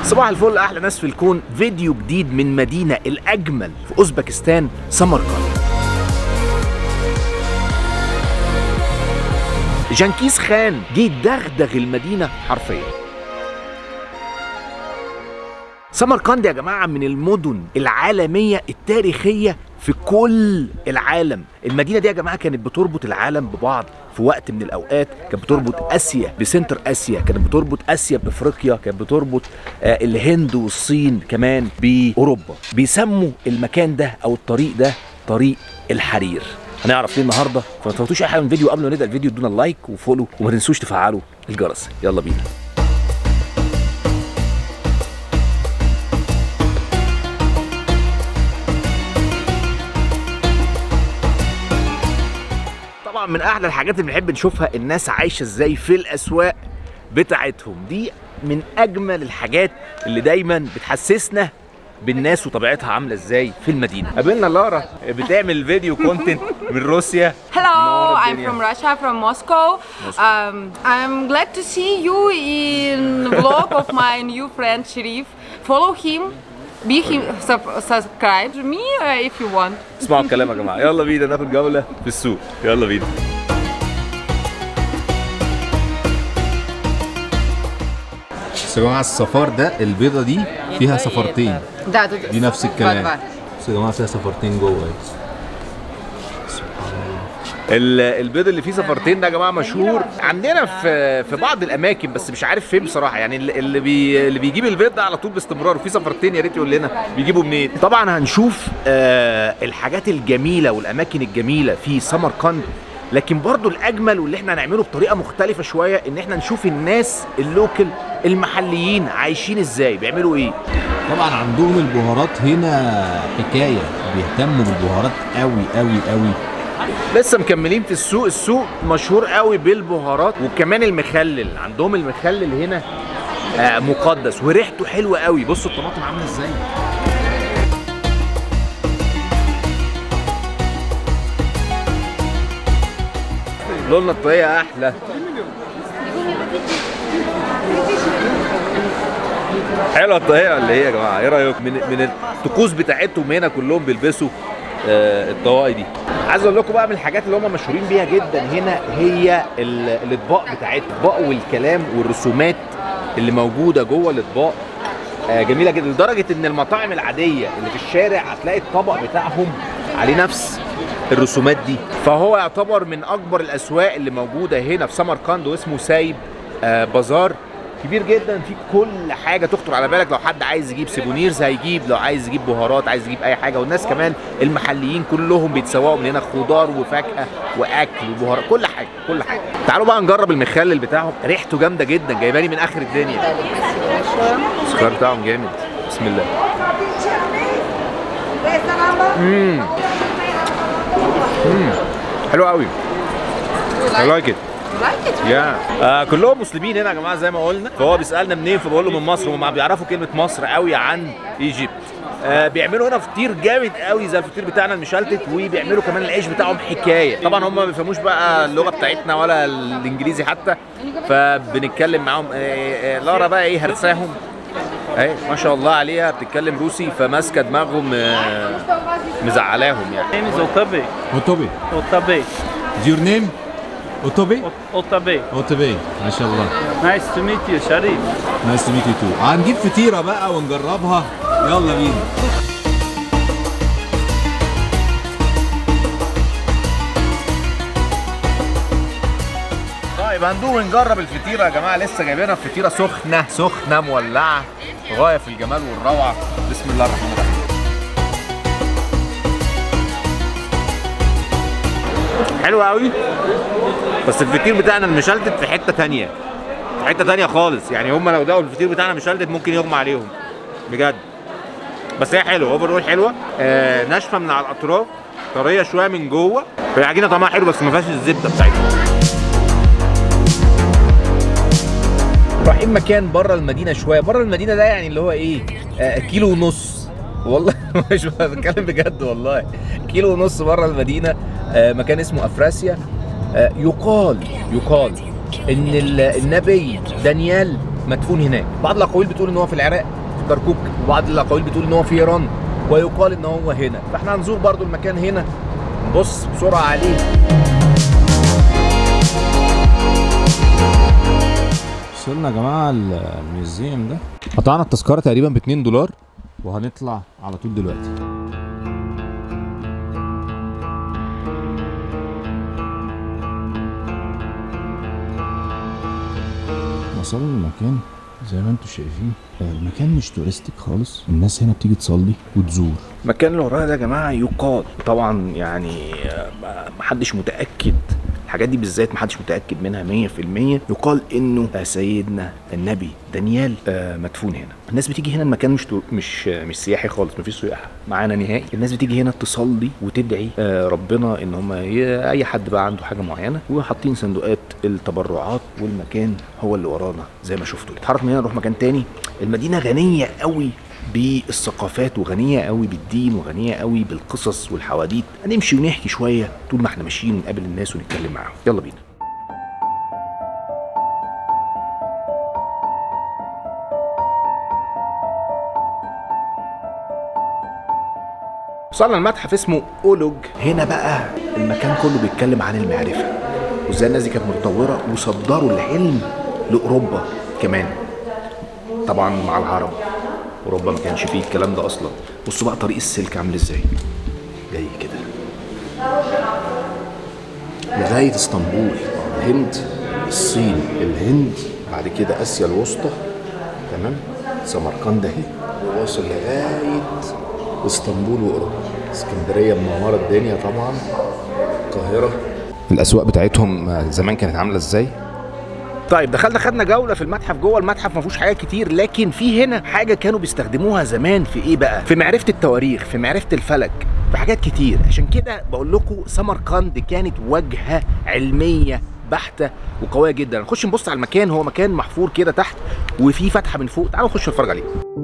صباح الفل احلى ناس في الكون فيديو جديد من مدينه الاجمل في اوزبكستان سمرقند جنكيز خان جه يدغدغ المدينه حرفيا سمرقند يا جماعه من المدن العالميه التاريخيه في كل العالم المدينه دي يا جماعه كانت بتربط العالم ببعض في وقت من الاوقات كانت بتربط اسيا بسنتر اسيا كانت بتربط اسيا بافريقيا كانت بتربط آه الهند والصين كمان باوروبا بيسموا المكان ده او الطريق ده طريق الحرير هنعرف ليه النهارده فما تفوتوش اي حاجه من الفيديو قبل ما نبدا الفيديو ادونا لايك وفولو وما تنسوش تفعلوا الجرس يلا بينا طبعا من احلى الحاجات اللي بنحب نشوفها الناس عايشه ازاي في الاسواق بتاعتهم دي من اجمل الحاجات اللي دايما بتحسسنا بالناس وطبيعتها عامله ازاي في المدينه قابلنا لارا بتعمل فيديو كونتنت من روسيا Hello, منورة I'm الدنيا. from Russia, from Moscow. Um, I'm glad to see you in vlog of my new friend Sharif. Follow him, be him, sub- subscribe to me uh, if you want. اسمعوا الكلام يا جماعه يلا بينا ناخد جوله في السوق يلا بينا بس يا جماعه الصفار ده البيضه دي فيها صفارتين Да, دي نفس الكلام بس يا جماعه فيها صفارتين جوه اهي ال- البيض اللي فيه صفارتين ده يا جماعه مشهور عندنا في في بعض الاماكن بس مش عارف فين بصراحه يعني اللي- اللي بي اللي بيجيب البيض ده على طول باستمرار وفي صفارتين يا ريت يقول لنا بيجيبوا منين طبعا هنشوف آه الحاجات الجميله والاماكن الجميله في سمرقند لكن برضو الاجمل واللي احنا هنعمله بطريقه مختلفه شويه ان احنا نشوف الناس اللوكل المحليين عايشين ازاي بيعملوا ايه طبعا عندهم البهارات هنا حكايه بيهتموا بالبهارات قوي قوي قوي لسه مكملين في السوق السوق مشهور قوي بالبهارات وكمان المخلل عندهم المخلل هنا آه، مقدس وريحته حلوه قوي بصوا الطماطم عامله ازاي لون الطريقه احلى حلوه الطريقه ولا ايه يا جماعه ايه رايكم من من الطقوس بتاعتهم هنا كلهم بيلبسوا آه، الطواقي دي عايز اقول لكم بقى من الحاجات اللي هم مشهورين بيها جدا هنا هي ال- الاطباق بتاعتهم الاطباق والكلام والرسومات اللي موجوده جوه الاطباق آه، جميله جدا لدرجه ان المطاعم العاديه اللي في الشارع هتلاقي الطبق بتاعهم عليه نفس الرسومات دي فهو يعتبر من اكبر الاسواق اللي موجوده هنا في سمرقند واسمه سايب آه، بازار كبير جدا في كل حاجه تخطر على بالك لو حد عايز يجيب سيفونيرز هيجيب لو عايز يجيب بهارات عايز يجيب اي حاجه والناس كمان المحليين كلهم بيتسوقوا من هنا خضار وفاكهه واكل وبهارات كل حاجه كل حاجه تعالوا بقى نجرب المخلل بتاعهم ريحته جامده جدا جايباني من اخر الدنيا السكر بتاعهم جامد بسم الله امم امم حلو قوي I like it Like it? يا آه كلهم مسلمين هنا يا جماعه زي ما قلنا فهو بيسالنا منين فبقول له من مصر هم بيعرفوا كلمه مصر قوي عن ايجيبت آه بيعملوا هنا فطير جامد قوي زي الفطير بتاعنا المشلتت وبيعملوا كمان العيش بتاعهم حكايه طبعا هم ما بيفهموش بقى اللغه بتاعتنا ولا الانجليزي حتى فبنتكلم معاهم آه آه لارا بقى ايه هرساهم اهي ما شاء الله عليها بتتكلم روسي فماسكه دماغهم آه مزعلاهم يعني name is Otabe. اوتوبي Otabe. ديور نيم اوتوبي Ot- Otabe. اوتوبي ما شاء الله Nice to meet you, Sharif. نايس تو ميت يو تو هنجيب فطيره بقى ونجربها يلا بينا طيب هندوق ونجرب الفطيره يا جماعه لسه جايبينها فطيره سخنه سخنه مولعه غايه في الجمال والروعه بسم الله الرحمن الرحيم حلو قوي بس الفطير بتاعنا المشلتت في حته تانية في حته تانية خالص يعني هم لو دقوا الفطير بتاعنا مشلتت ممكن يغمى عليهم بجد بس هي حلوه اوفر اول حلوه آه ناشفه من على الاطراف طريه شويه من جوه هي العجينه طعمها حلو بس ما فيهاش الزبده بتاعتها رايحين مكان بره المدينه شويه بره المدينه ده يعني اللي هو ايه آه كيلو ونص والله مش بتكلم بجد والله كيلو ونص بره المدينه آه مكان اسمه افراسيا آه يقال يقال ان ال- النبي دانيال مدفون هناك بعض الاقاويل بتقول ان هو في العراق في كركوك وبعض الاقاويل بتقول ان هو في ايران ويقال ان هو هنا فاحنا هنزور برضو المكان هنا نبص بسرعه عليه وصلنا يا جماعه الميوزيوم ده قطعنا التذكره تقريبا ب 2 دولار وهنطلع على طول دلوقتي وصلنا المكان زي ما انتم شايفين آه، المكان مش تورستيك خالص الناس هنا بتيجي تصلي وتزور المكان اللي ورانا ده يا جماعه يقال طبعا يعني آه، ما- محدش متاكد الحاجات دي بالذات محدش متاكد منها 100% يقال انه آه، سيدنا النبي دانيال آه، مدفون هنا الناس بتيجي هنا المكان مش تو- مش آه، مش سياحي خالص مفيش سياح معانا نهائي الناس بتيجي هنا تصلي وتدعي آه، ربنا ان هم ي- اي حد بقى عنده حاجه معينه وحاطين صندوقات التبرعات والمكان هو اللي ورانا زي ما شفتوا نتحرك من هنا نروح مكان تاني المدينه غنيه قوي بالثقافات وغنيه قوي بالدين وغنيه قوي بالقصص والحواديت هنمشي ونحكي شويه طول ما احنا ماشيين ونقابل الناس ونتكلم معاهم يلا بينا وصلنا المتحف اسمه اولوج هنا بقى المكان كله بيتكلم عن المعرفه وازاي الناس دي كانت متطوره وصدروا العلم لاوروبا كمان طبعا مع العرب اوروبا ما كانش فيه الكلام ده اصلا بصوا بقى طريق السلك عامل ازاي جاي كده لغايه اسطنبول الهند الصين الهند بعد كده اسيا الوسطى تمام سمرقند اهي وواصل لغايه اسطنبول واوروبا اسكندريه منوره الدنيا طبعا القاهره الاسواق بتاعتهم زمان كانت عامله ازاي طيب دخلنا خدنا جوله في المتحف جوه المتحف ما فيهوش حاجات كتير لكن في هنا حاجه كانوا بيستخدموها زمان في ايه بقى في معرفه التواريخ في معرفه الفلك في حاجات كتير عشان كده بقول لكم سمرقند كانت واجهه علميه بحته وقويه جدا نخش نبص على المكان هو مكان محفور كده تحت وفي فتحه من فوق تعالوا نخش نتفرج عليه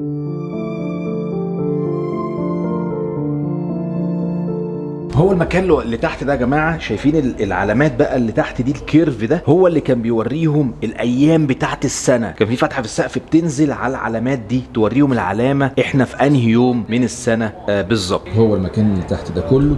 هو المكان اللي- اللي تحت ده يا جماعه شايفين ال- العلامات بقى اللي تحت دي الكيرف ده هو اللي كان بيوريهم الايام بتاعت السنه كان في فتحه في السقف بتنزل على العلامات دي توريهم العلامه احنا في انهي يوم من السنه آه بالظبط هو المكان اللي تحت ده كله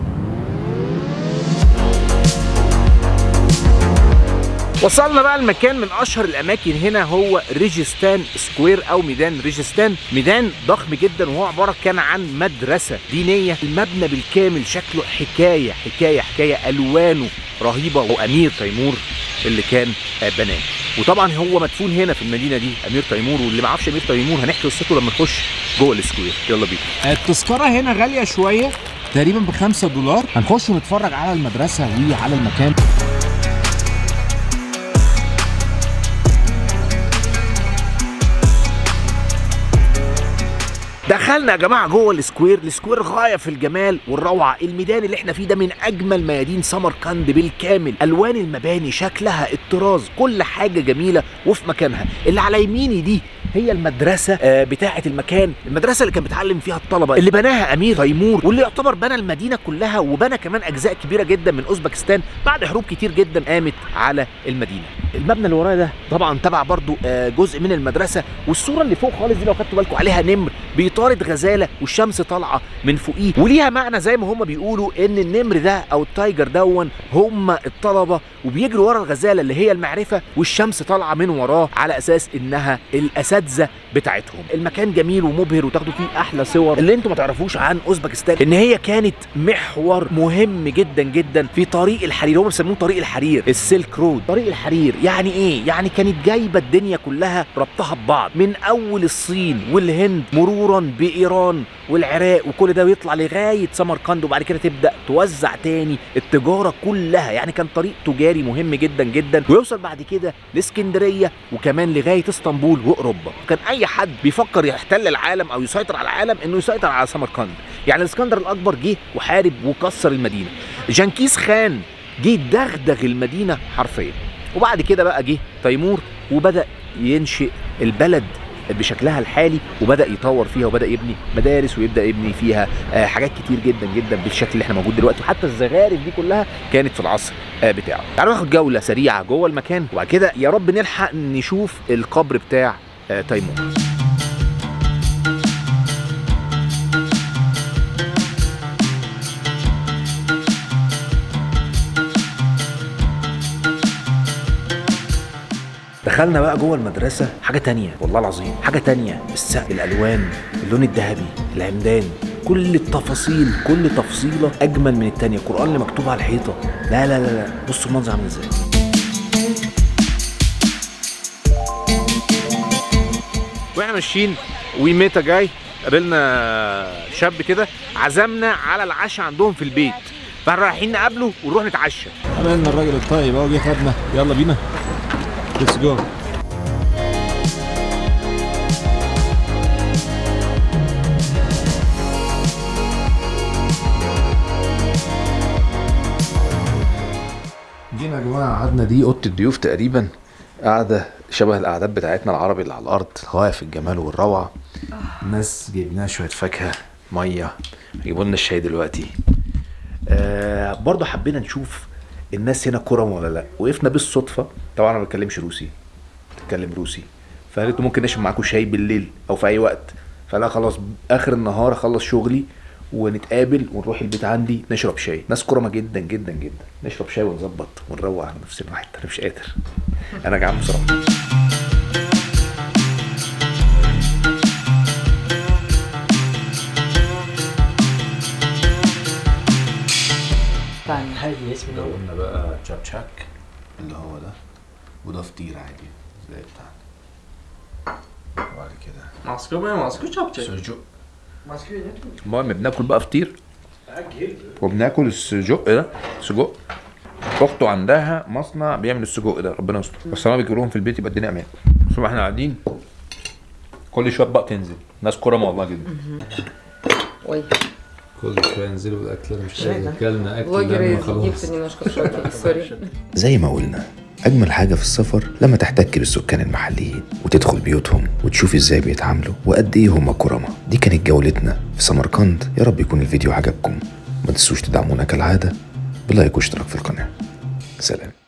وصلنا بقى المكان من اشهر الاماكن هنا هو ريجستان سكوير او ميدان ريجستان ميدان ضخم جدا وهو عباره كان عن مدرسه دينيه المبنى بالكامل شكله حكايه حكايه حكايه الوانه رهيبه وامير تيمور اللي كان آه، بناه وطبعا هو مدفون هنا في المدينه دي امير تيمور واللي ما يعرفش امير تيمور هنحكي قصته لما نخش جوه السكوير يلا بينا التذكرة هنا غالية شوية تقريبا بخمسة دولار هنخش نتفرج على المدرسة وعلى المكان دخلنا يا جماعه جوه السكوير السكوير غايه في الجمال والروعه الميدان اللي احنا فيه ده من اجمل ميادين سمرقند بالكامل الوان المباني شكلها الطراز كل حاجه جميله وفي مكانها اللي على يميني دي هي المدرسه آه، بتاعه المكان المدرسه اللي كان بيتعلم فيها الطلبه اللي بناها امير تيمور واللي يعتبر بنى المدينه كلها وبنى كمان اجزاء كبيره جدا من اوزبكستان بعد حروب كتير جدا قامت على المدينه المبنى اللي ورايا ده طبعا تبع برضو آه، جزء من المدرسه والصوره اللي فوق خالص دي لو خدتوا بالكم عليها نمر بيطارد غزاله والشمس طالعه من فوقيه وليها معنى زي ما هم بيقولوا ان النمر ده او التايجر دون هم الطلبه وبيجروا ورا الغزاله اللي هي المعرفه والشمس طالعه من وراه على اساس انها الاساتذه بتاعتهم المكان جميل ومبهر وتاخدوا فيه احلى صور اللي انتم ما تعرفوش عن اوزبكستان ان هي كانت محور مهم جدا جدا في طريق الحرير هم بيسموه طريق الحرير السلك رود طريق الحرير يعني ايه يعني كانت جايبه الدنيا كلها ربطها ببعض من اول الصين والهند مرورا بايران والعراق وكل ده ويطلع لغايه سمرقند وبعد كده تبدا توزع تاني التجاره كلها يعني كان طريق تجاري مهم جدا جدا ويوصل بعد كده لاسكندريه وكمان لغايه اسطنبول واوروبا كان اي حد بيفكر يحتل العالم او يسيطر على العالم انه يسيطر على سمرقند يعني الاسكندر الاكبر جه وحارب وكسر المدينه جنكيز خان جه دغدغ المدينه حرفيا وبعد كده بقى جه تيمور وبدا ينشئ البلد بشكلها الحالي وبدا يطور فيها وبدا يبني مدارس ويبدا يبني فيها آه، حاجات كتير جدا جدا بالشكل اللي احنا موجود دلوقتي وحتى الزخارف دي كلها كانت في العصر آه، بتاعه تعالوا ناخد جوله سريعه جوه المكان وبعد كده يا رب نلحق نشوف القبر بتاع آه، تيمور دخلنا بقى جوه المدرسة حاجة تانية والله العظيم حاجة تانية السقف الألوان اللون الذهبي العمدان كل التفاصيل كل تفصيلة أجمل من التانية القرآن اللي مكتوب على الحيطة لا لا لا لا بصوا المنظر عامل ازاي واحنا ماشيين وميتا جاي قابلنا شاب كده عزمنا على العشاء عندهم في البيت فاحنا رايحين نقابله ونروح نتعشى قابلنا الراجل الطيب اهو جه خدنا يلا بينا ليتس جو جينا يا جماعه قعدنا دي اوضه الضيوف تقريبا قاعده شبه القعدات بتاعتنا العربي اللي على الارض غايه في الجمال والروعه الناس جايب لنا شويه فاكهه ميه يجيبوا لنا الشاي دلوقتي آه برضه حبينا نشوف الناس هنا كرم ولا لا وقفنا بالصدفه طبعا انا ما بتكلمش روسي بتكلم روسي فقالت له ممكن نشرب معاكم شاي بالليل او في اي وقت فلا خلاص اخر النهار اخلص شغلي ونتقابل ونروح البيت عندي نشرب شاي ناس كرمه جدا جدا جدا نشرب شاي ونظبط ونروق على نفسنا حتى انا مش قادر انا جعان بصراحه قلنا بقى تشاب تشاك اللي هو ده وده فطير عادي زي بتاعنا وبعد كده Maske med maske çapacak. سجق المهم بناكل بقى فطير وبناكل السجق ده سجق اخته عندها مصنع بيعمل السجق ده ربنا يستر بس لما بيجيبوهم في البيت يبقى الدنيا امان بس احنا قاعدين كل شويه بقى تنزل ناس كرم والله جدا كل شويه ينزلوا الاكل انا مش قادر اكلنا اكل Блогеры لما из خلاص Египта немножко в шоке. Сори. زي ما قلنا أجمل حاجة في السفر لما تحتك بالسكان المحليين وتدخل بيوتهم وتشوف ازاي بيتعاملوا وقد ايه هما كرمة دي كانت جولتنا في سمرقند يا رب يكون الفيديو عجبكم ما تنسوش تدعمونا كالعادة بلايك واشتراك في القناة سلام